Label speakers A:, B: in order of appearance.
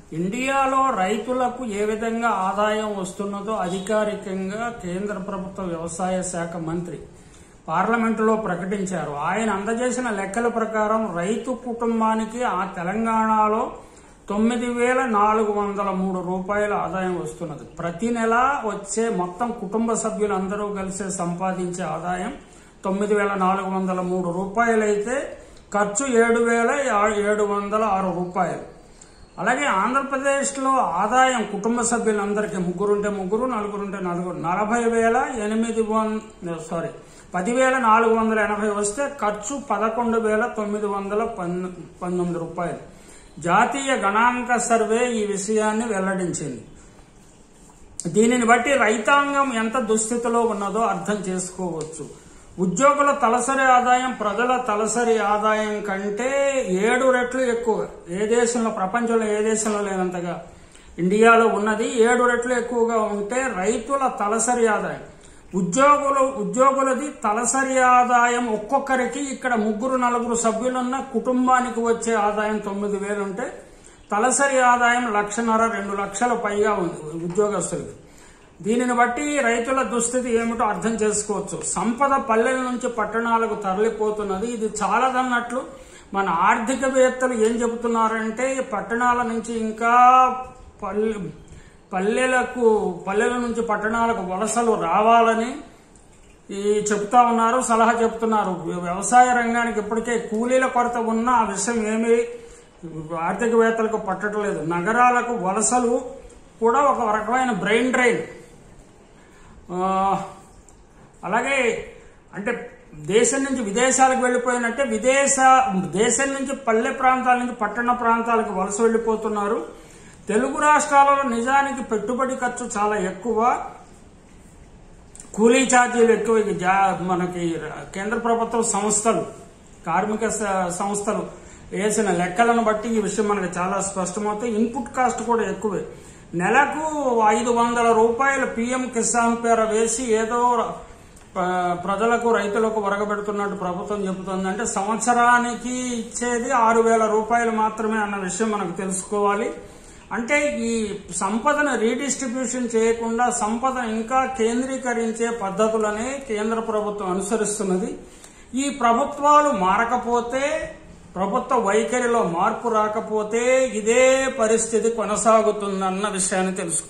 A: ఇండియాలో రైతులకు ఏ విధంగా ఆదాయం వస్తున్నదో అధికారికంగా కేంద్ర ప్రభుత్వ వ్యవసాయ శాఖ మంత్రి పార్లమెంటులో ప్రకటించారు ఆయన అందజేసిన లెక్కల ప్రకారం రైతు కుటుంబానికి ఆ తెలంగాణలో తొమ్మిది వేల నాలుగు వందల మూడు రూపాయల ఆదాయం వస్తున్నది ప్రతి నెల వచ్చే మొత్తం కుటుంబ సభ్యులందరూ కలిసి సంపాదించే ఆదాయం తొమ్మిది వేల నాలుగు వందల మూడు రూపాయలైతే ఖర్చు ఏడు వేల ఏడు వందల ఆరు రూపాయలు అలాగే ఆంధ్రప్రదేశ్లో ఆదాయం కుటుంబ సభ్యులందరికీ ముగ్గురుంటే ముగ్గురు నలుగురుంటే నలుగురు నలభై వేల ఎనిమిది వంద సారీ పదివేల నాలుగు వందల ఎనభై వస్తే ఖర్చు పదకొండు వేల తొమ్మిది వందల పన్- పంతొమ్మిది రూపాయలు జాతీయ గణాంక సర్వే ఈ విషయాన్ని వెల్లడించింది దీనిని బట్టి రైతాంగం ఎంత దుస్థితిలో ఉన్నదో అర్థం చేసుకోవచ్చు ఉద్యోగుల తలసరి ఆదాయం ప్రజల తలసరి ఆదాయం కంటే ఏడు రెట్లు ఎక్కువ ఏ దేశంలో ప్రపంచంలో ఏ దేశంలో లేనంతగా ఇండియాలో ఉన్నది ఏడు రెట్లు ఎక్కువగా ఉంటే రైతుల తలసరి ఆదాయం ఉద్యోగులు ఉద్యోగులది తలసరి ఆదాయం ఒక్కొక్కరికి ఇక్కడ ముగ్గురు నలుగురు సభ్యులున్న కుటుంబానికి వచ్చే ఆదాయం తొమ్మిది వేలు ఉంటే తలసరి ఆదాయం లక్షన్నర రెండు లక్షల పైగా ఉంది ఉద్యోగస్తులకి దీనిని బట్టి రైతుల దుస్థితి ఏమిటో అర్థం చేసుకోవచ్చు సంపద పల్లెల నుంచి పట్టణాలకు తరలిపోతున్నది ఇది చాలదన్నట్లు మన ఆర్థికవేత్తలు ఏం చెబుతున్నారంటే పట్టణాల నుంచి ఇంకా పల్లె పల్లెలకు పల్లెల నుంచి పట్టణాలకు వలసలు రావాలని ఈ చెప్తా ఉన్నారు సలహా చెప్తున్నారు వ్యవసాయ రంగానికి ఇప్పటికే కూలీల కొరత ఉన్న ఆ విషయం ఏమీ ఆర్థికవేత్తలకు పట్టట్లేదు నగరాలకు వలసలు కూడా ఒక రకమైన బ్రెయిన్ డ్రైన్ ఆ, అలాగే అంటే దేశం నుంచి విదేశాలకు వెళ్ళిపోయినట్టే విదేశ దేశం నుంచి పల్లె ప్రాంతాల నుంచి పట్టణ ప్రాంతాలకు వలస వెళ్ళిపోతున్నారు తెలుగు రాష్ట్రాలలో నిజానికి పెట్టుబడి ఖర్చు చాలా ఎక్కువ కూలీ ఛార్జీలు ఎక్కువ ఇక జా- మనకి కేంద్ర ప్రభుత్వ సంస్థలు కార్మిక స- సంస్థలు వేసిన లెక్కలను బట్టి ఈ విషయం మనకి చాలా స్పష్టమవుతాయి ఇన్పుట్ కాస్ట్ కూడా ఎక్కువే నెలకు ఐదు వందల రూపాయలు పిఎం కిసాన్ పేర వేసి ఏదో ప- ప్రజలకు రైతులకు వరగబెడుతున్నట్టు ప్రభుత్వం చెబుతుంది అంటే సంవత్సరానికి ఇచ్చేది ఆరు వేల రూపాయలు మాత్రమే అన్న విషయం మనకు తెలుసుకోవాలి అంటే ఈ సంపదను రీడిస్ట్రిబ్యూషన్ చేయకుండా సంపద ఇంకా కేంద్రీకరించే పద్ధతులనే కేంద్ర ప్రభుత్వం అనుసరిస్తున్నది ఈ ప్రభుత్వాలు మారకపోతే ప్రభుత్వ వైఖరిలో మార్పు రాకపోతే ఇదే పరిస్థితి కొనసాగుతుందన్న విషయాన్ని తెలుసుకో